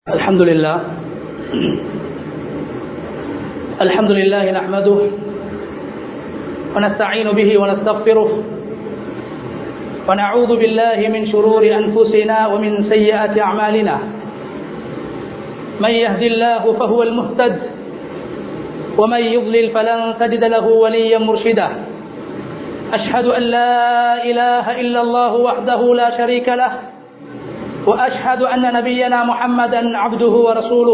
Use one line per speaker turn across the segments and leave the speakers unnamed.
الحمد لله الحمد لله نحمده ونستعين به ونستغفره ونعوذ بالله من شرور أنفسنا ومن سيئات أعمالنا من يهدي الله فهو المهتد ومن يضلل فلن تجد له وليا مرشدا أشهد أن لا إله إلا الله وحده لا شريك له وأشهد أن نبينا محمدا عبده ورسوله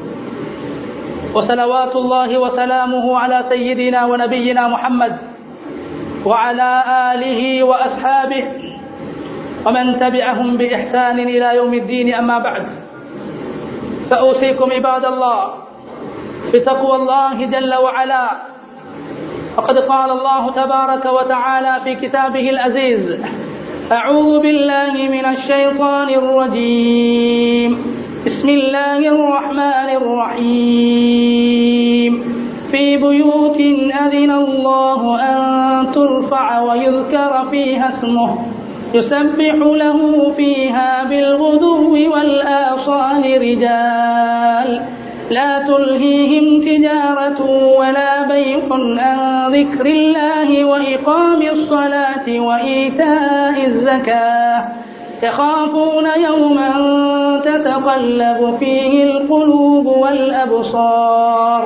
وصلوات الله وسلامه على سيدنا ونبينا محمد وعلى آله وأصحابه ومن تبعهم بإحسان إلى يوم الدين أما بعد فأوصيكم عباد الله بتقوى الله جل وعلا فقد قال الله تبارك وتعالى في كتابه العزيز أعوذ بالله من الشيطان الرجيم بسم الله الرحمن الرحيم في بيوت أذن الله أن ترفع ويذكر فيها اسمه يسبح له فيها بالغدو والآصال رجال لا تلهيهم تجارة ولا بيع عن ذكر الله وإقام الصلاة وإيتاء الزكاة يخافون يوما تتقلب فيه القلوب والأبصار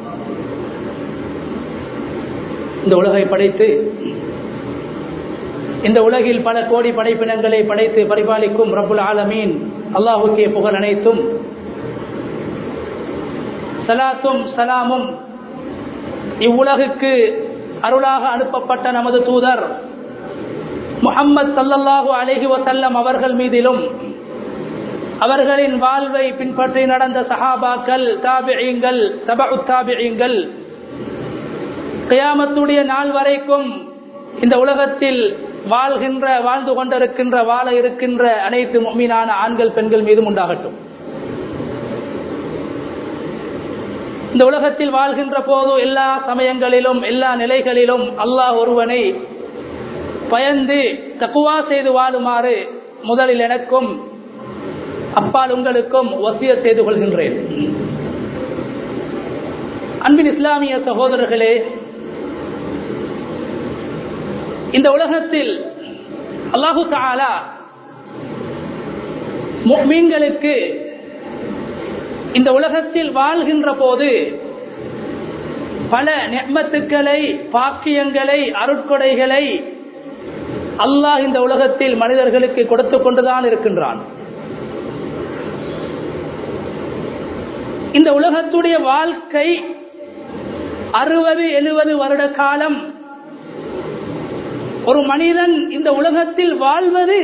இந்த உலகை படைத்து இந்த உலகில் பல கோடி படைப்பினங்களை படைத்து பரிபாலிக்கும் ரபுல் ஆலமீன் அல்லாஹுக்கே புகழ் அனைத்தும் சலாத்தும் சலாமும் இவ்வுலகுக்கு அருளாக அனுப்பப்பட்ட நமது தூதர் முகம்மது சல்லல்லாஹு அலஹி வசல்லம் அவர்கள் மீதிலும் அவர்களின் வாழ்வை பின்பற்றி நடந்த சஹாபாக்கள் தாபியங்கள் தபு தாபியங்கள் கியாமத்துடைய நாள் வரைக்கும் இந்த உலகத்தில் வாழ்கின்ற வாழ்ந்து கொண்டிருக்கின்ற வாழ இருக்கின்ற அனைத்து மீனான ஆண்கள் பெண்கள் மீதும் உண்டாகட்டும் இந்த உலகத்தில் வாழ்கின்ற போது எல்லா சமயங்களிலும் எல்லா நிலைகளிலும் அல்லாஹ் ஒருவனை பயந்து தக்குவா செய்து வாழுமாறு முதலில் எனக்கும் அப்பால் உங்களுக்கும் வசிய செய்து கொள்கின்றேன் அன்பின் இஸ்லாமிய சகோதரர்களே இந்த உலகத்தில் அல்லாஹு தாலா மீன்களுக்கு இந்த உலகத்தில் வாழ்கின்ற போது பல நெம்மத்துக்களை பாக்கியங்களை அருட்கொடைகளை அல்லாஹ் இந்த உலகத்தில் மனிதர்களுக்கு கொடுத்து கொண்டுதான் இருக்கின்றான் இந்த உலகத்துடைய வாழ்க்கை அறுபது எழுபது வருட காலம் ஒரு மனிதன் இந்த உலகத்தில் வாழ்வது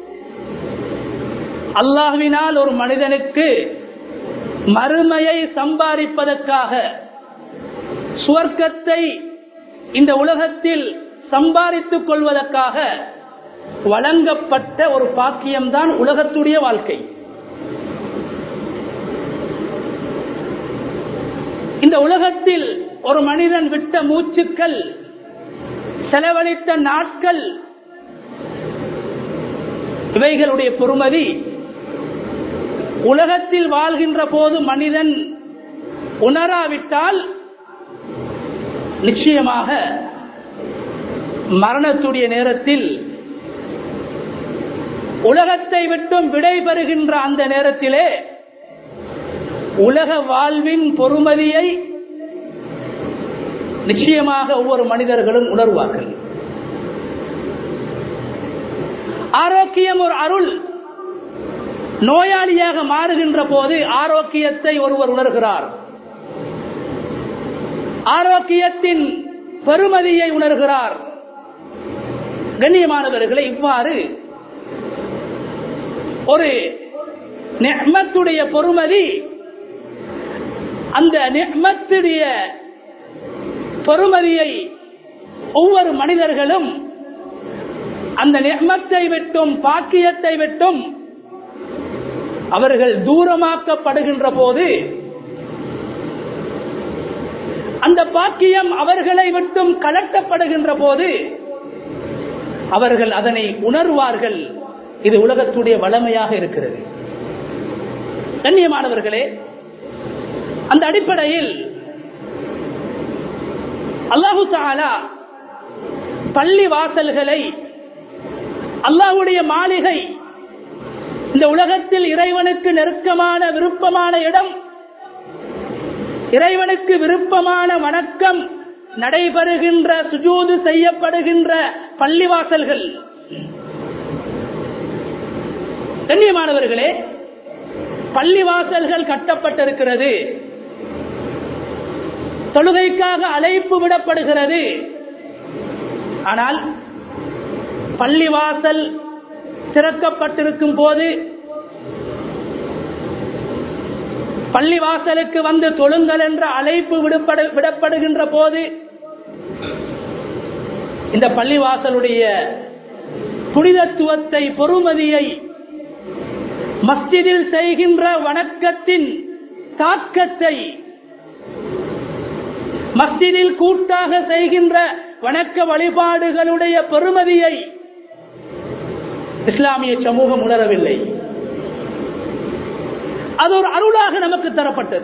அல்லாஹ்வினால் ஒரு மனிதனுக்கு மறுமையை சம்பாதிப்பதற்காக சுவர்க்கத்தை இந்த உலகத்தில் சம்பாதித்துக் கொள்வதற்காக வழங்கப்பட்ட ஒரு பாக்கியம்தான் உலகத்துடைய வாழ்க்கை இந்த உலகத்தில் ஒரு மனிதன் விட்ட மூச்சுக்கள் செலவழித்த நாட்கள் இவைகளுடைய பொறுமதி உலகத்தில் வாழ்கின்ற போது மனிதன் உணராவிட்டால் நிச்சயமாக மரணத்துடைய நேரத்தில் உலகத்தை விட்டும் விடை பெறுகின்ற அந்த நேரத்திலே உலக வாழ்வின் பொறுமதியை நிச்சயமாக ஒவ்வொரு மனிதர்களும் உணர்வார்கள் ஆரோக்கியம் ஒரு அருள் நோயாளியாக மாறுகின்ற போது ஆரோக்கியத்தை ஒருவர் உணர்கிறார் ஆரோக்கியத்தின் பெருமதியை உணர்கிறார் கண்ணியமானவர்களை இவ்வாறு ஒரு நெஹ்மத்துடைய பொறுமதி அந்த நெஹ்மத்துடைய பொறுமதியை ஒவ்வொரு மனிதர்களும் அந்த நெஹ்மத்தை விட்டும் பாக்கியத்தை விட்டும் அவர்கள் தூரமாக்கப்படுகின்ற போது அந்த பாக்கியம் அவர்களை விட்டும் கலட்டப்படுகின்ற போது அவர்கள் அதனை உணர்வார்கள் இது உலகத்துடைய வளமையாக இருக்கிறது கண்ணியமானவர்களே அந்த அடிப்படையில் அல்லாஹு தாலா பள்ளி வாசல்களை அல்லாஹுடைய மாளிகை இந்த உலகத்தில் இறைவனுக்கு நெருக்கமான விருப்பமான இடம் இறைவனுக்கு விருப்பமான வணக்கம் நடைபெறுகின்ற சுஜூது செய்யப்படுகின்ற பள்ளிவாசல்கள் கண்ணியமானவர்களே பள்ளிவாசல்கள் கட்டப்பட்டிருக்கிறது தொழுகைக்காக அழைப்பு விடப்படுகிறது ஆனால் பள்ளிவாசல் திறக்கப்பட்டிருக்கும் போது பள்ளிவாசலுக்கு வந்து தொழுங்கள் என்ற அழைப்பு விடப்படு விடப்படுகின்ற போது இந்த பள்ளிவாசலுடைய புனிதத்துவத்தை பொறுமதியை மஸ்ஜிதில் செய்கின்ற வணக்கத்தின் தாக்கத்தை மஸ்ஜிதில் கூட்டாக செய்கின்ற வணக்க வழிபாடுகளுடைய பெருமதியை இஸ்லாமிய சமூகம் உணரவில்லை அது ஒரு அருளாக நமக்கு தரப்பட்டது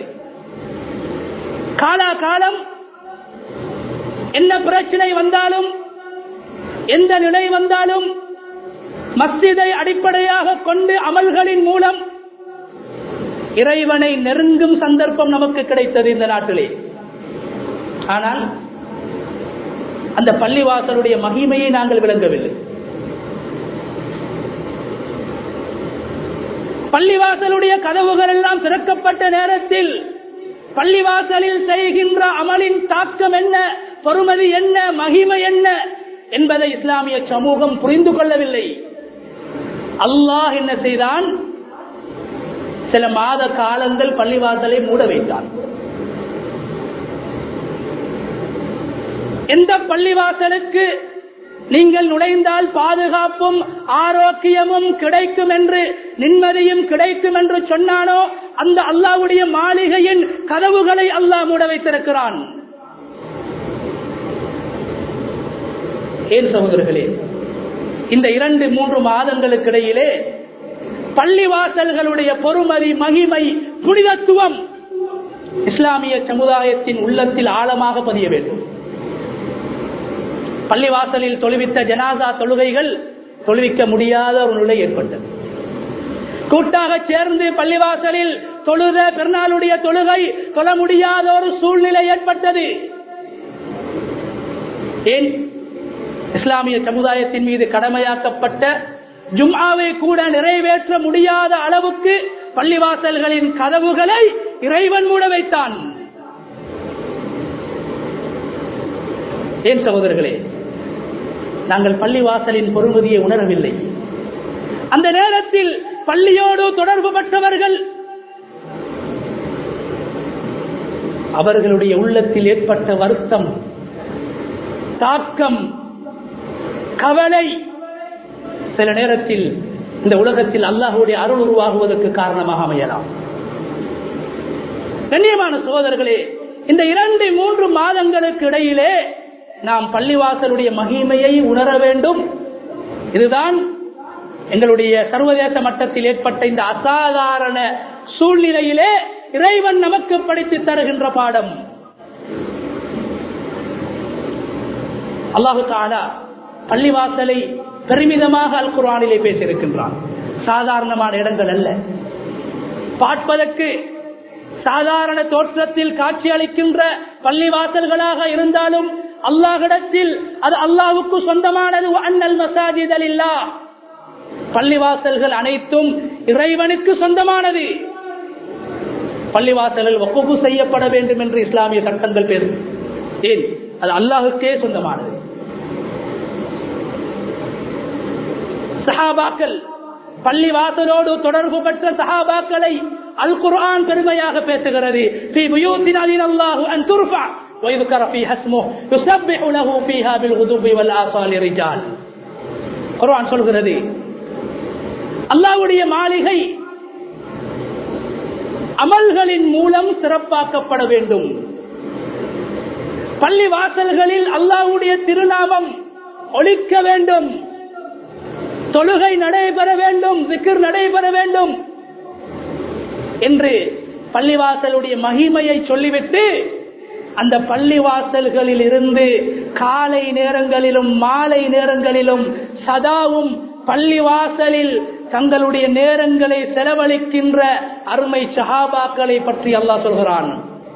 காலா காலம் என்ன பிரச்சனை வந்தாலும் எந்த நிலை வந்தாலும் மஸ்ஜிதை அடிப்படையாக கொண்டு அமல்களின் மூலம் இறைவனை நெருங்கும் சந்தர்ப்பம் நமக்கு கிடைத்தது இந்த நாட்டிலே ஆனால் அந்த பள்ளிவாசலுடைய மகிமையை நாங்கள் விளங்கவில்லை பள்ளிவாசலுடைய கதவுகள் எல்லாம் திறக்கப்பட்ட நேரத்தில் பள்ளிவாசலில் செய்கின்ற அமலின் தாக்கம் என்ன பொறுமதி என்ன மகிமை என்ன என்பதை இஸ்லாமிய சமூகம் புரிந்து கொள்ளவில்லை அல்லாஹ் என்ன செய்தான் சில மாத காலங்கள் பள்ளிவாசலை மூட வைத்தான் எந்த பள்ளிவாசலுக்கு நீங்கள் நுழைந்தால் பாதுகாப்பும் ஆரோக்கியமும் கிடைக்கும் என்று நிம்மதியும் கிடைக்கும் என்று சொன்னானோ அந்த அல்லாவுடைய மாளிகையின் கதவுகளை அல்லாஹ் மூட வைத்திருக்கிறான் ஏன் சகோதரர்களே இந்த இரண்டு மூன்று மாதங்களுக்கு இடையிலே பள்ளிவாசல்களுடைய பொறுமதி மகிமை புனிதத்துவம் இஸ்லாமிய சமுதாயத்தின் உள்ளத்தில் ஆழமாக பதிய வேண்டும் பள்ளிவாசலில் தொழுவித்த ஜனாசா தொழுகைகள் தொழுவிக்க முடியாத ஒரு நிலை ஏற்பட்டது கூட்டாக சேர்ந்து பள்ளிவாசலில் தொழுத பெருநாளுடைய தொழுகை தொழ முடியாத ஒரு சூழ்நிலை ஏற்பட்டது ஏன் இஸ்லாமிய சமுதாயத்தின் மீது கடமையாக்கப்பட்ட ஜும்ஆவை கூட நிறைவேற்ற முடியாத அளவுக்கு பள்ளிவாசல்களின் கதவுகளை இறைவன் மூட வைத்தான் ஏன் சகோதரர்களே நாங்கள் பள்ளிவாசலின் பொறுமதியை உணரவில்லை அந்த நேரத்தில் பள்ளியோடு தொடர்பு பட்டவர்கள் அவர்களுடைய உள்ளத்தில் ஏற்பட்ட வருத்தம் தாக்கம் கவலை சில நேரத்தில் இந்த உலகத்தில் அல்லாஹுடைய அருள் உருவாகுவதற்கு காரணமாக அமையலாம் கண்ணியமான சோதர்களே இந்த இரண்டு மூன்று மாதங்களுக்கு இடையிலே நாம் பள்ளிவாசலுடைய மகிமையை உணர வேண்டும் இதுதான் எங்களுடைய சர்வதேச மட்டத்தில் ஏற்பட்ட இந்த அசாதாரண சூழ்நிலையிலே இறைவன் நமக்கு படித்து தருகின்ற பாடம் அல்லாஹு தாலா பள்ளிவாசலை பெருமிதமாக அல் குரானிலே பேசியிருக்கின்றான் சாதாரணமான இடங்கள் அல்ல பார்ப்பதற்கு சாதாரண தோற்றத்தில் காட்சி அளிக்கின்ற பள்ளிவாசல்களாக இருந்தாலும் அல்லாஹிடத்தில் அது அல்லாவுக்கு சொந்தமானது அண்ணல் மசாஜிதல் இல்லா பள்ளிவாசல்கள் அனைத்தும் இறைவனுக்கு சொந்தமானது பள்ளிவாசல்கள் ஒப்புகு செய்யப்பட வேண்டும் என்று இஸ்லாமிய சட்டங்கள் பேர் ஏன் அது அல்லாஹுக்கே சொந்தமானது சஹாபாக்கள் பள்ளிவாசலோடு தொடர்பு பெற்ற சஹாபாக்களை அல் குர்ஆன் பெருமையாக பேசுகிறது في بيوت أذن الله أن ترفع ويذكر فيها اسمه يسبح له فيها بالغدو والآصال رجال குர்ஆன் சொல்கிறது அல்லாஹ்வுடைய மாளிகை அமல்களின் மூலம் சிறப்பாக்கப்பட வேண்டும் பள்ளி வாசல்களில் அல்லாஹ்வுடைய திருநாமம் ஒழிக்க வேண்டும் தொழுகை நடைபெற வேண்டும் விக்கிர் நடைபெற வேண்டும் என்று பள்ளிவாசலுடைய மகிமையை சொல்லிவிட்டு அந்த பள்ளிவாசல்களில் இருந்து காலை நேரங்களிலும் மாலை நேரங்களிலும் சதாவும் பள்ளிவாசலில் தங்களுடைய நேரங்களை செலவழிக்கின்ற அருமை சஹாபாக்களை பற்றி அல்லாஹ் சொல்கிறான்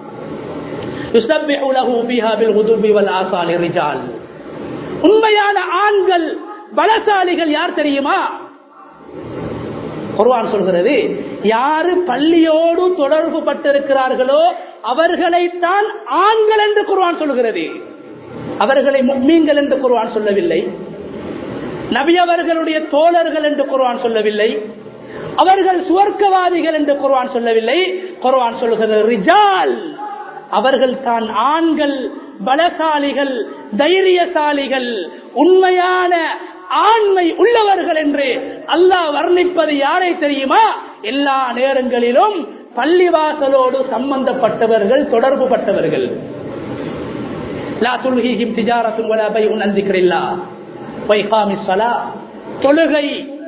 உண்மையான ஆண்கள் பலசாலிகள் யார் தெரியுமா குர்வான் சொல்கிறது யாரு பள்ளியோடு தொடர்பு பட்டிருக்கிறார்களோ அவர்களைத்தான் ஆண்கள் என்று குர்வான் சொல்கிறது அவர்களை மீன்கள் என்று குர்வான் சொல்லவில்லை நபி அவர்களுடைய தோழர்கள் என்று குர்வான் சொல்லவில்லை அவர்கள் சுவர்க்கவாதிகள் என்று குர்வான் சொல்லவில்லை குர்வான் சொல்கிறது ரிஜால் அவர்கள் தான் ஆண்கள் பலசாலிகள் தைரியசாலிகள் உண்மையான ஆண்மை உள்ளவர்கள் என்று அல்லாஹ் வர்ணிப்பது யாரை தெரியுமா எல்லா நேரங்களிலும் பள்ளிவாசலோடு சம்பந்தப்பட்டவர்கள் தொடர்பு பட்டவர்கள் தொழுகை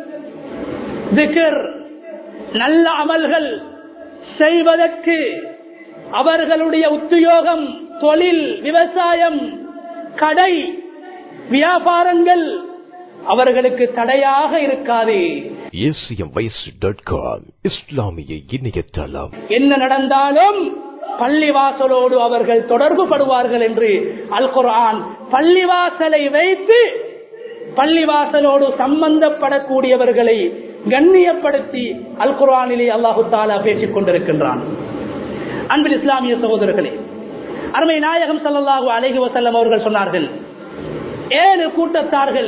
நல்ல அமல்கள் செய்வதற்கு அவர்களுடைய உத்தியோகம் தொழில் விவசாயம் கடை வியாபாரங்கள் அவர்களுக்கு தடையாக இருக்காது
இஸ்லாமிய இணையதளம்
என்ன நடந்தாலும் பள்ளிவாசலோடு அவர்கள் தொடர்பு படுவார்கள் என்று அல் குர்ஆன் பள்ளிவாசலை வைத்து பள்ளிவாசலோடு சம்பந்தப்படக்கூடியவர்களை கண்ணியப்படுத்தி அல் குர்ஆனிலே அல்லாஹு தாலா பேசிக் கொண்டிருக்கின்றான் அன்பில் இஸ்லாமிய சகோதரர்களே அருமை நாயகம் சல்லாஹூ அலஹி வசல்லம் அவர்கள் சொன்னார்கள் ஏழு கூட்டத்தார்கள்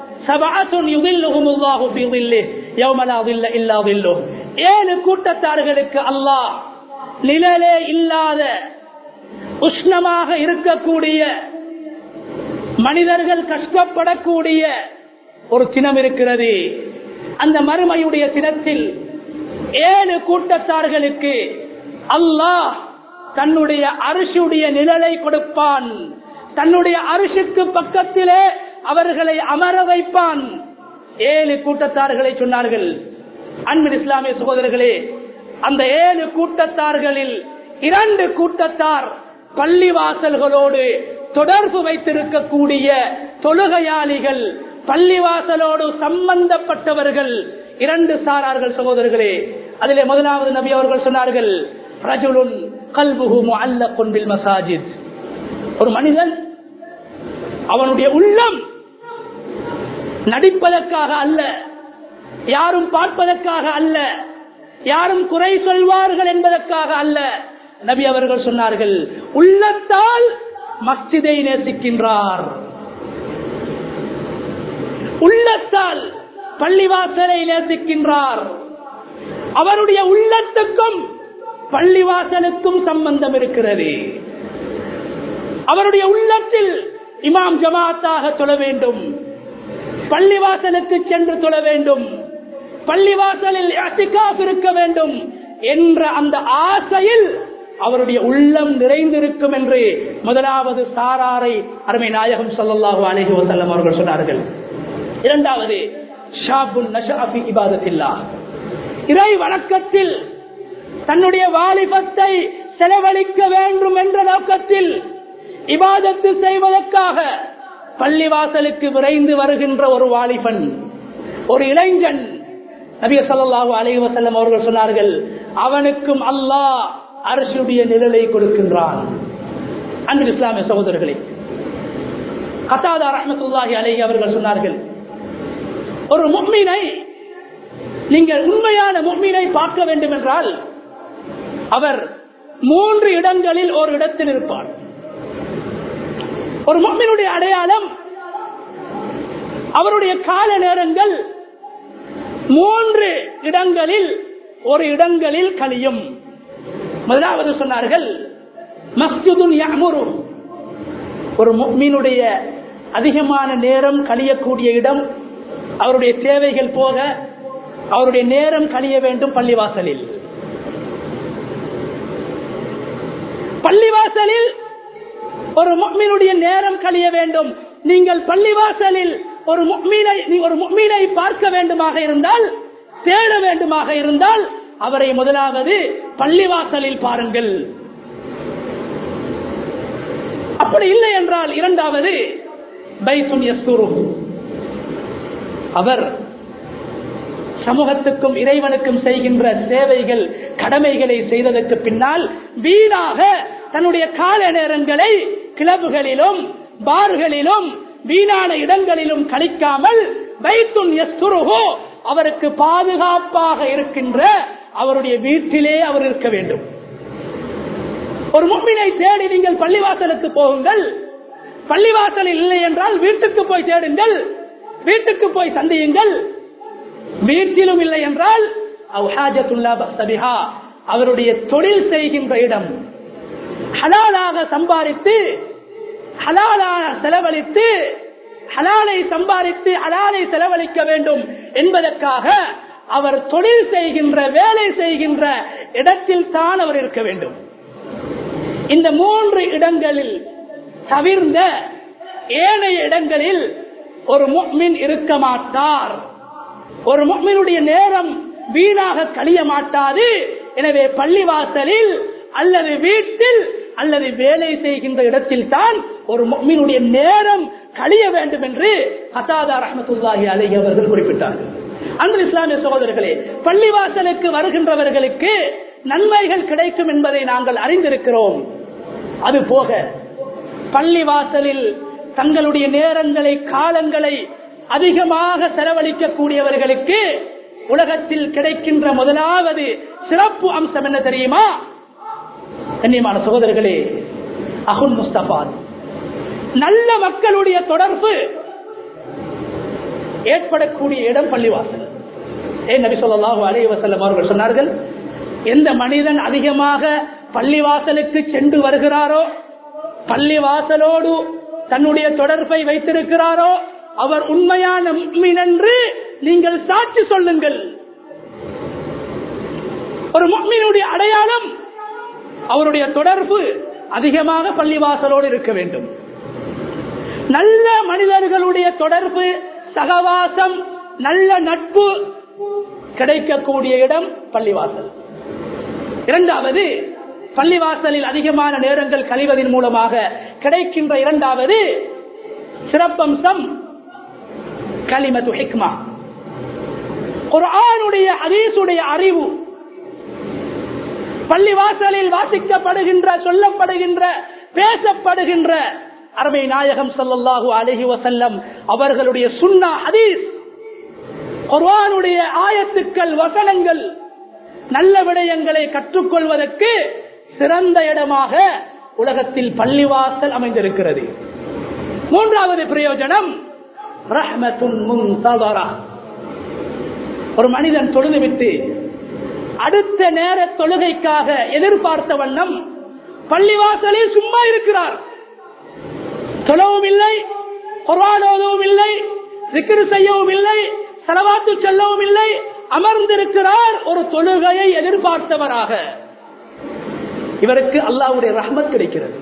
ஏழு கூட்டத்தார்களுக்கு அல்லாஹ் நிழலே இல்லாத உஷ்ணமாக இருக்கக்கூடிய மனிதர்கள் கஷ்டப்படக்கூடிய ஒரு தினம் இருக்கிறது அந்த மறுமையுடைய தினத்தில் ஏழு கூட்டத்தார்களுக்கு அல்லாஹ் தன்னுடைய அரிசியுடைய நிழலை கொடுப்பான் தன்னுடைய அரிசிக்கு பக்கத்திலே அவர்களை அமர வைப்பான் ஏழு கூட்டத்தார்களை சொன்னார்கள் அன்பின் இஸ்லாமிய சகோதரர்களே அந்த ஏழு கூட்டத்தார்களில் இரண்டு கூட்டத்தார் பள்ளிவாசல்களோடு தொடர்பு வைத்திருக்கக்கூடிய தொழுகையாளிகள் பள்ளிவாசலோடு சம்பந்தப்பட்டவர்கள் இரண்டு சாரார்கள் சகோதரர்களே அதிலே முதலாவது நபி அவர்கள் சொன்னார்கள் ரஜுலுன் கல்புகு அல்ல கொன்பில் மசாஜித் ஒரு மனிதன் அவனுடைய உள்ளம் நடிப்பதற்காக அல்ல யாரும் பார்ப்பதற்காக அல்ல யாரும் குறை சொல்வார்கள் என்பதற்காக அல்ல நபி அவர்கள் சொன்னார்கள் உள்ளத்தால் மஸ்ஜிதை நேசிக்கின்றார் உள்ளத்தால் பள்ளிவாசலை நேசிக்கின்றார் அவருடைய உள்ளத்துக்கும் பள்ளிவாசலுக்கும் சம்பந்தம் இருக்கிறது அவருடைய உள்ளத்தில் இமாம் ஜமாத்தாக தொழ வேண்டும் பள்ளிவாசலுக்கு சென்று தொழ வேண்டும் பள்ளிவாசலில் இருக்க வேண்டும் என்ற அந்த ஆசையில் அவருடைய உள்ளம் நிறைந்திருக்கும் என்று முதலாவது சாராரை அருமை நாயகம் சல்லாஹு அலஹி வசல்லம் அவர்கள் சொன்னார்கள் இரண்டாவது இறை வணக்கத்தில் தன்னுடைய வாலிபத்தை செலவழிக்க வேண்டும் என்ற நோக்கத்தில் இபாதத்து செய்வதற்காக பள்ளிவாசலுக்கு விரைந்து வருகின்ற ஒரு வாலிபன் ஒரு இளைஞன் நபிய சொல்லாஹு அலைஹி வசல்லம் அவர்கள் சொன்னார்கள் அவனுக்கும் அல்லாஹ் அரசுடைய நிழலை கொடுக்கின்றான் அன்பு இஸ்லாமிய சகோதரர்களே கத்தாதா ரஹமத்துல்லாஹி அலைஹி அவர்கள் சொன்னார்கள் ஒரு முக்மீனை நீங்கள் உண்மையான முக்மீனை பார்க்க வேண்டும் என்றால் அவர் மூன்று இடங்களில் ஒரு இடத்தில் இருப்பார் ஒரு முக்மீனுடைய அடையாளம் அவருடைய கால நேரங்கள் மூன்று இடங்களில் ஒரு இடங்களில் கழியும் முதலாவது சொன்னார்கள் மஸ்ஜிதுன் யமுரு ஒரு முக்மீனுடைய அதிகமான நேரம் கழியக்கூடிய இடம் அவருடைய தேவைகள் போக அவருடைய நேரம் கழிய வேண்டும் பள்ளிவாசலில் பள்ளிவாசலில் ஒரு முக்மீனுடைய நேரம் கழிய வேண்டும் நீங்கள் பள்ளிவாசலில் ஒரு முக்மீனை ஒரு முக்மீனை பார்க்க வேண்டுமாக இருந்தால் தேட வேண்டுமாக இருந்தால் அவரை முதலாவது பள்ளிவாசலில் பாருங்கள் அப்படி இல்லை என்றால் இரண்டாவது பைத்துன் யஸ்துருஹு அவர் சமூகத்துக்கும் இறைவனுக்கும் செய்கின்ற சேவைகள் கடமைகளை செய்ததற்கு பின்னால் வீணாக தன்னுடைய கால நேரங்களை கிளப்புகளிலும் பார்களிலும் வீணான இடங்களிலும் கழிக்காமல் பைத்துன் யஸ்துருஹு அவருக்கு பாதுகாப்பாக இருக்கின்ற அவருடைய வீட்டிலே அவர் இருக்க வேண்டும் ஒரு மும்மினை தேடி நீங்கள் பள்ளிவாசலுக்கு போகுங்கள் பள்ளிவாசலில் இல்லை என்றால் வீட்டுக்கு போய் தேடுங்கள் வீட்டுக்கு போய் சந்தியுங்கள் வீட்டிலும் இல்லை என்றால் அவருடைய தொழில் செய்கின்ற இடம் ஹலாலாக சம்பாதித்து ஹலாலாக செலவழித்து ஹலாலை சம்பாதித்து ஹலாலை செலவழிக்க வேண்டும் என்பதற்காக அவர் தொழில் செய்கின்ற வேலை செய்கின்ற இடத்தில் தான் அவர் இருக்க வேண்டும் இந்த மூன்று இடங்களில் தவிர்ந்த ஏனைய இடங்களில் ஒரு முக்மின் இருக்க மாட்டார் ஒரு முக்மினுடைய நேரம் வீணாக கழிய மாட்டாது எனவே பள்ளிவாசலில் அல்லது வீட்டில் அல்லது வேலை செய்கின்ற இடத்தில் தான் ஒரு முக்மினுடைய நேரம் கழிய வேண்டும் என்று ஹசாதா ரஹமத்துல்லாஹி அலி அவர்கள் குறிப்பிட்டார்கள் அன்பு இஸ்லாமிய சகோதரர்களே பள்ளிவாசலுக்கு வருகின்றவர்களுக்கு நன்மைகள் கிடைக்கும் என்பதை நாங்கள் அறிந்திருக்கிறோம் அது போக பள்ளிவாசலில் தங்களுடைய நேரங்களை காலங்களை அதிகமாக செலவழிக்கக்கூடியவர்களுக்கு உலகத்தில் கிடைக்கின்ற முதலாவது சிறப்பு அம்சம் என்ன தெரியுமா கண்ணியமான சகோதரர்களே அகுன் முஸ்தபாத் நல்ல மக்களுடைய தொடர்பு ஏற்படக்கூடிய இடம் பள்ளிவாசல் ஏன் நபி சொல்லாஹு அலைய வசல்லம் அவர்கள் சொன்னார்கள் எந்த மனிதன் அதிகமாக பள்ளிவாசலுக்கு சென்று வருகிறாரோ பள்ளிவாசலோடு தன்னுடைய தொடர்பை வைத்திருக்கிறாரோ அவர் உண்மையான முக்மின் என்று நீங்கள் சாட்சி சொல்லுங்கள் ஒரு முக்மினுடைய அடையாளம் அவருடைய தொடர்பு அதிகமாக பள்ளிவாசலோடு இருக்க வேண்டும் நல்ல மனிதர்களுடைய தொடர்பு சகவாசம் நல்ல நட்பு கிடைக்கக்கூடிய இடம் பள்ளிவாசல் இரண்டாவது பள்ளிவாசலில் அதிகமான நேரங்கள் கழிவதன் மூலமாக கிடைக்கின்ற இரண்டாவது சிறப்பம்சம் கலிமது ஹிக்மா ஒரு ஆணுடைய அதீசுடைய அறிவு பள்ளிவாசலில் வாசிக்கப்படுகின்ற சொல்லப்படுகின்ற பேசப்படுகின்ற அரபை நாயகம் சல்லல்லாஹு அலஹி வசல்லம் அவர்களுடைய சுன்னா ஹதீஸ் குர்ஆனுடைய ஆயத்துக்கள் வசனங்கள் நல்ல விடயங்களை கற்றுக்கொள்வதற்கு சிறந்த இடமாக உலகத்தில் பள்ளிவாசல் அமைந்திருக்கிறது மூன்றாவது பிரயோஜனம் ரஹ்மத்துன் முன்தவரா ஒரு மனிதன் தொழுதுவிட்டு அடுத்த நேர தொழுகைக்காக எதிர்பார்த்த வண்ணம் பள்ளிவாசலில் சும்மா இருக்கிறார் தொழவும் இல்லை குரானோதவும் இல்லை சிக்கிரு செய்யவும் இல்லை செலவாத்து செல்லவும் இல்லை அமர்ந்திருக்கிறார் ஒரு தொழுகையை எதிர்பார்த்தவராக இவருக்கு அல்லாவுடைய ரஹ்மத் கிடைக்கிறது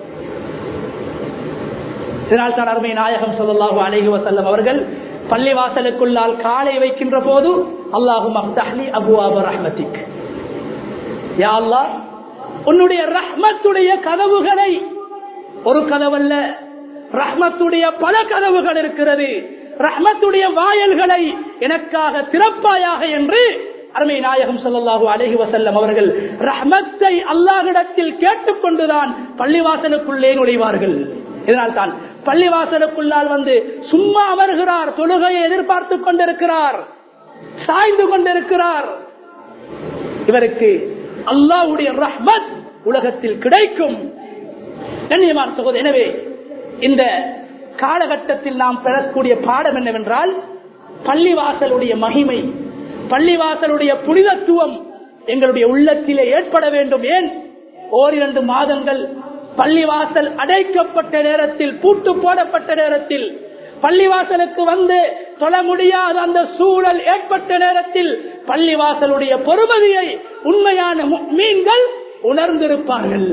இதனால் தான் அருமை நாயகம் சொல்லலாஹு அலைஹி வசல்லம் அவர்கள் பள்ளிவாசலுக்குள்ளால் காலை வைக்கின்ற போது அல்லாஹும் அப்தஹ்லி அபு அபு ரஹ்மத்திக் யா அல்லாஹ் உன்னுடைய ரஹ்மத்துடைய கதவுகளை ஒரு கதவல்ல ரஹ்மத்துடைய பல கதவுகள் இருக்கிறது ரஹ்மத்துடைய வாயல்களை எனக்காக திறப்பாயாக என்று அருமை நாயகம் சொல்லல்லாஹு அலஹி வசல்லம் அவர்கள் ரஹ்மத்தை அல்லாஹிடத்தில் கேட்டுக்கொண்டுதான் பள்ளிவாசலுக்குள்ளே நுழைவார்கள் இதனால் தான் பள்ளிவாசலுக்குள்ளால் வந்து சும்மா அமர்கிறார் தொழுகையை எதிர்பார்த்து கொண்டிருக்கிறார் சாய்ந்து கொண்டிருக்கிறார் இவருக்கு அல்லாவுடைய ரஹ்மத் உலகத்தில் கிடைக்கும் கண்ணியமான சகோதரர் எனவே இந்த காலகட்டத்தில் நாம் பெறக்கூடிய பாடம் என்னவென்றால் பள்ளிவாசலுடைய மகிமை பள்ளிவாசலுடைய புனிதத்துவம் எங்களுடைய உள்ளத்திலே ஏற்பட வேண்டும் ஏன் ஓரிரண்டு மாதங்கள் பள்ளிவாசல் அடைக்கப்பட்ட நேரத்தில் பூட்டு போடப்பட்ட நேரத்தில் பள்ளிவாசலுக்கு வந்து தொழ முடியாத அந்த சூழல் ஏற்பட்ட நேரத்தில் பள்ளிவாசலுடைய பொறுமதியை உண்மையான மீன்கள் உணர்ந்திருப்பார்கள்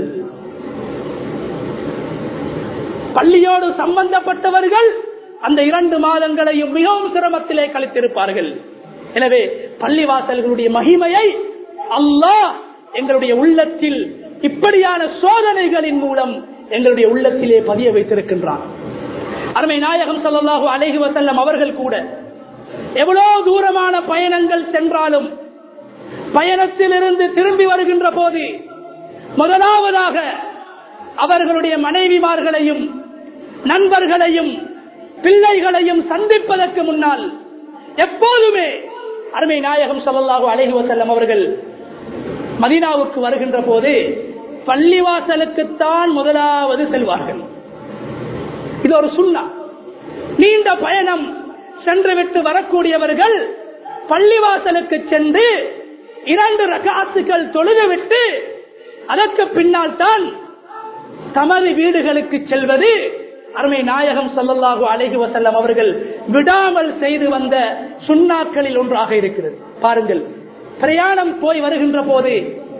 பள்ளியோடு சம்பந்தப்பட்டவர்கள் அந்த இரண்டு மாதங்களையும் மிகவும் சிரமத்திலே கழித்திருப்பார்கள் எனவே பள்ளிவாசல்களுடைய மகிமையை அல்லாஹ் எங்களுடைய உள்ளத்தில் இப்படியான சோதனைகளின் மூலம் எங்களுடைய உள்ளத்திலே பதிய வைத்திருக்கின்றான் அருமை நாயகம் ஸல்லல்லாஹு அலைஹி வஸல்லம் அவர்கள் கூட எவ்வளவு தூரமான பயணங்கள் சென்றாலும் பயணத்தில் இருந்து திரும்பி வருகின்ற போது முதலாவதாக அவர்களுடைய மனைவிமார்களையும் நண்பர்களையும் பிள்ளைகளையும் சந்திப்பதற்கு முன்னால் எப்போதுமே அருமை நாயகம் ஸல்லல்லாஹு அலைஹி வஸல்லம் அவர்கள் மதீனாவுக்கு வருகின்ற போது பள்ளிவாசலுக்குத்தான் முதலாவது செல்வார்கள் இது ஒரு சுண்ணா நீண்ட பயணம் சென்றுவிட்டு வரக்கூடியவர்கள் பள்ளிவாசலுக்கு சென்று இரண்டு ரகாத்துகள் தொழுதுவிட்டு அதற்கு பின்னால் தான் தமது வீடுகளுக்கு செல்வது அருமை நாயகம் ஸல்லல்லாஹு அலைஹி வஸல்லம் அவர்கள் விடாமல் செய்து வந்த சுண்ணாக்களில் ஒன்றாக இருக்கிறது பாருங்கள் பிரயாணம் போய் வருகின்ற போது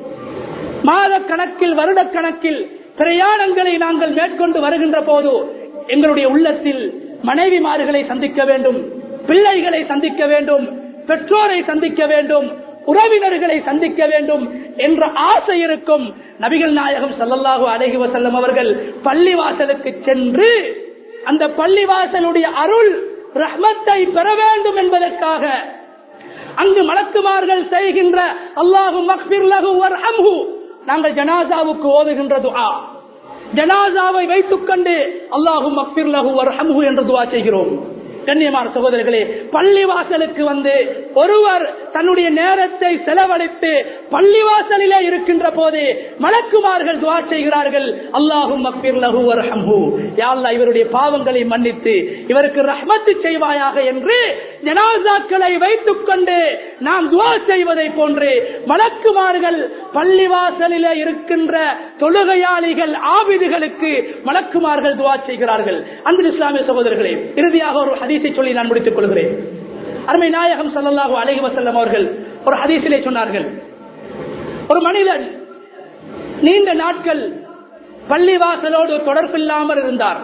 மாத கணக்கில் வருட கணக்கில் பிரயாணங்களை நாங்கள் மேற்கொண்டு வருகின்ற போது எங்களுடைய உள்ளத்தில் மனைவிமார்களை சந்திக்க வேண்டும் பிள்ளைகளை சந்திக்க வேண்டும் பெற்றோரை சந்திக்க வேண்டும் உறவினர்களை சந்திக்க வேண்டும் என்ற ஆசை இருக்கும் நபிகள் நாயகம் ஸல்லல்லாஹு அலைஹி வஸல்லம் அவர்கள் பள்ளிவாசலுக்கு சென்று அந்த பள்ளிவாசலுடைய அருள் ரஹ்மத்தை பெற வேண்டும் என்பதற்காக அங்கு மலக்குமார்கள் செய்கின்ற அல்லாஹு மக்பிர் லஹு வர்ஹம்ஹு நாங்கள் ஜனாசாவுக்கு ஓதுகின்ற துஆ ஜனாசாவை வைத்துக் கொண்டு அல்லாஹு மக்பிர் லஹு வர்ஹம்ஹு என்று துஆ செய்கிறோம் கண்ணியமான சகோதரர்களே பள்ளிவாசலுக்கு வந்து ஒருவர் தன்னுடைய நேரத்தை செலவழித்து பள்ளிவாசலிலே இருக்கின்ற போது மலக்குமார்கள் துவா செய்கிறார்கள் அல்லாஹும் மக்பிர் லஹு வர்ஹம்ஹு யா அல்லாஹ் இவருடைய பாவங்களை மன்னித்து இவருக்கு ரஹ்மத்து செய்வாயாக என்று ஜனாசாக்களை வைத்துக் கொண்டு நாம் துவா செய்வதை போன்று மலக்குமார்கள் பள்ளிவாசலிலே இருக்கின்ற தொழுகையாளிகள் ஆபிதுகளுக்கு மலக்குமார்கள் துவா செய்கிறார்கள் அந்த இஸ்லாமிய சகோதரர்களே இறுதியாக ஒரு ஹதீஸை சொல்லி நான் முடித்துக் கொள்கிறேன் அருமை நாயகம் ஸல்லல்லாஹு அலைஹி வஸல்லம் அவர்கள் ஒரு ஹதீஸிலே சொன்னார்கள் ஒரு மனிதன் நீண்ட நாட்கள் பள்ளிவாசலோடு தொடர்பில்லாமல் இருந்தார்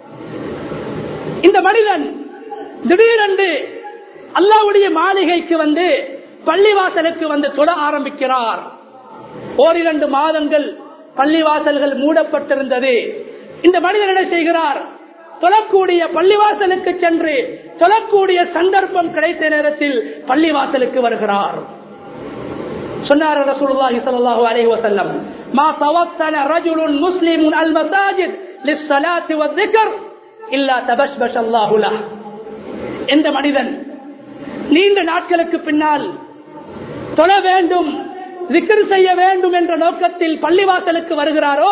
இந்த மனிதன் திடீரென்று அல்லாவுடைய மாளிகைக்கு வந்து பள்ளிவாசலுக்கு வந்து தொட ஆரம்பிக்கிறார் ஓரிரண்டு மாதங்கள் பள்ளிவாசல்கள் மூடப்பட்டிருந்தது இந்த மனிதன் என்ன செய்கிறார் தொழக்கூடிய பள்ளிவாசலுக்கு சென்று தொழக்கூடிய சந்தர்ப்பம் கிடைத்த நேரத்தில் பள்ளிவாசலுக்கு வருகிறார் சொன்னார் ரசூலுல்லாஹி ஸல்லல்லாஹு அலைஹி வஸல்லம் மா தவத்தன ரஜுலுன் முஸ்லிமுன் அல் மசாஜித் லிஸ்ஸலாத்தி வذிக்ர் இல்லா தபஷ்பஷ அல்லாஹு லஹ் எந்த மனிதன் நீண்ட நாட்களுக்கு பின்னால் தொழ வேண்டும் zikr செய்ய வேண்டும் என்ற நோக்கத்தில் பள்ளிவாசலுக்கு வருகிறாரோ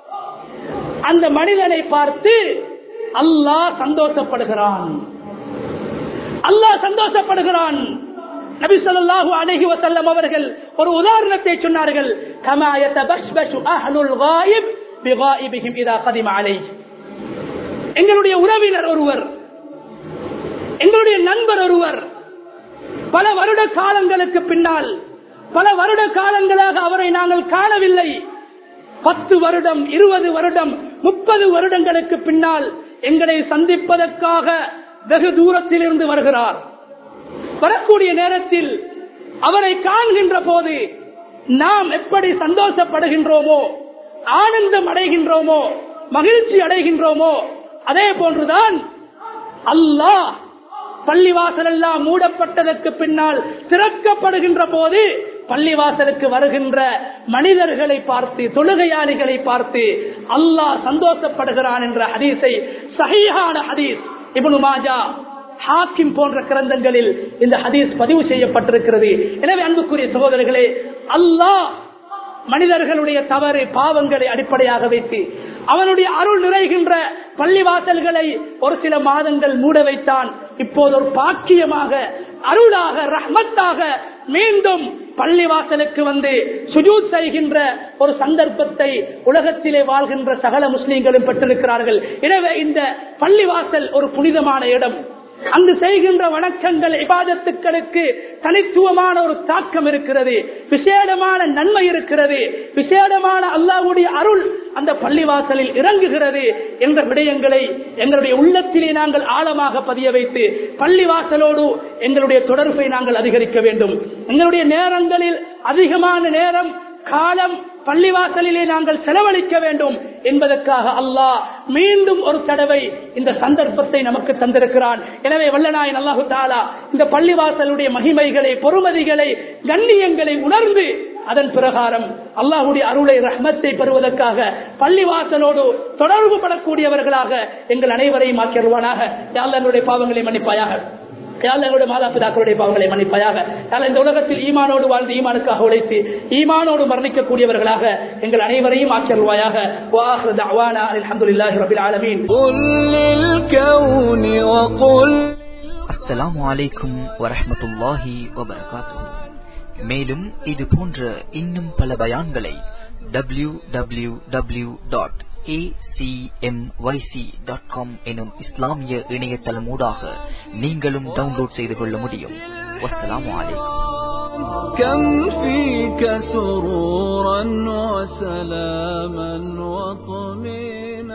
அந்த மனிதனை பார்த்து அல்லாஹ் சந்தோஷப்படுகிறான் அல்லாஹ் சந்தோஷப்படுகிறான் நபி ஸல்லல்லாஹு அலைஹி வஸல்லம் அவர்கள் ஒரு உதாரணத்தை சொன்னார்கள் கமா யதபஷ்பஷு அஹ்லுல் காயிப் பிகாயிபிஹிம் இதா கதிம அலைஹி எங்களுடைய உறவினர் ஒருவர் எங்களுடைய நண்பர் ஒருவர் பல வருட காலங்களுக்கு பின்னால் பல வருட காலங்களாக அவரை நாங்கள் காணவில்லை பத்து வருடம் இருபது வருடம் முப்பது வருடங்களுக்கு பின்னால் எங்களை சந்திப்பதற்காக வெகு தூரத்தில் இருந்து வருகிறார் வரக்கூடிய நேரத்தில் அவரை காண்கின்ற போது நாம் எப்படி சந்தோஷப்படுகின்றோமோ ஆனந்தம் அடைகின்றோமோ மகிழ்ச்சி அடைகின்றோமோ அதே போன்றுதான் அல்லாஹ் பள்ளிவாசல் எல்லாம் மூடப்பட்டதற்கு பின்னால் திறக்கப்படுகின்ற போது பள்ளிவாசலுக்கு வருகின்ற மனிதர்களை பார்த்து தொழுகையாளிகளை பார்த்து அல்லாஹ் சந்தோஷப்படுகிறான் என்ற ஹதீஸை சஹீஹான ஹதீஸ் இப்னு மாஜா ஹாக்கிம் போன்ற கிரந்தங்களில் இந்த ஹதீஸ் பதிவு செய்யப்பட்டிருக்கிறது எனவே அன்புக்குரிய சகோதரர்களே அல்லாஹ் மனிதர்களுடைய தவறு பாவங்களை அடிப்படையாக வைத்து அவனுடைய அருள் நிறைகின்ற பள்ளிவாசல்களை ஒரு சில மாதங்கள் மூட வைத்தான் இப்போது ஒரு பாக்கியமாக அருளாக ரஹ்மத்தாக மீண்டும் பள்ளிவாசலுக்கு வந்து சுஜூத் செய்கின்ற ஒரு சந்தர்ப்பத்தை உலகத்திலே வாழ்கின்ற சகல முஸ்லீம்களும் பெற்றிருக்கிறார்கள் எனவே இந்த பள்ளிவாசல் ஒரு புனிதமான இடம் அங்கு செய்கின்ற வணக்கங்கள் இபாதத்துக்களுக்கு தனித்துவமான ஒரு தாக்கம் இருக்கிறது விசேடமான நன்மை இருக்கிறது விசேடமான அல்லாஹ்வுடைய அருள் அந்த பள்ளிவாசலில் இறங்குகிறது என்ற விடயங்களை எங்களுடைய உள்ளத்திலே நாங்கள் ஆழமாக பதிய வைத்து பள்ளிவாசலோடு எங்களுடைய தொடர்பை நாங்கள் அதிகரிக்க வேண்டும் எங்களுடைய நேரங்களில் அதிகமான நேரம் காலம் பள்ளிவாசலிலே நாங்கள் செலவழிக்க வேண்டும் என்பதற்காக அல்லாஹ் மீண்டும் ஒரு தடவை இந்த சந்தர்ப்பத்தை நமக்கு தந்திருக்கிறான் எனவே வல்லநாயன் அல்லாஹு தாலா இந்த பள்ளிவாசலுடைய மகிமைகளை பொறுமதிகளை கண்ணியங்களை உணர்ந்து அதன் பிரகாரம் அல்லாஹுடைய அருளை ரஹ்மத்தை பெறுவதற்காக பள்ளிவாசலோடு தொடர்பு படக்கூடியவர்களாக எங்கள் அனைவரையும் ஆக்கிடுவானாக யாழ்லனுடைய பாவங்களை மன்னிப்பாயாக யாழ்லனுடைய மாதா பிதாக்களுடைய பாவங்களை மன்னிப்பாயாக யாழ் இந்த உலகத்தில் ஈமானோடு வாழ்ந்து ஈமானுக்காக உழைத்து ஈமானோடு மரணிக்கக்கூடியவர்களாக எங்கள் அனைவரையும் ஆக்கிடுவாயாக அலமதுல்லாஹி ரபில் ஆலமீன்
قل للكون وقل
அஸ்ஸலாமு அலைக்கும் வரஹ்மத்துல்லாஹி வபரகாத்துஹு மேலும் இது போன்ற இன்னும் பல பயான்களை W W W dot dot com எனும் இஸ்லாமிய இணையதளம் ஊடாக நீங்களும் டவுன்லோட் செய்து கொள்ள முடியும் வஸ்ஸலாமு அலைக்கும்
كم فيك سرورا وسلاما وطمينا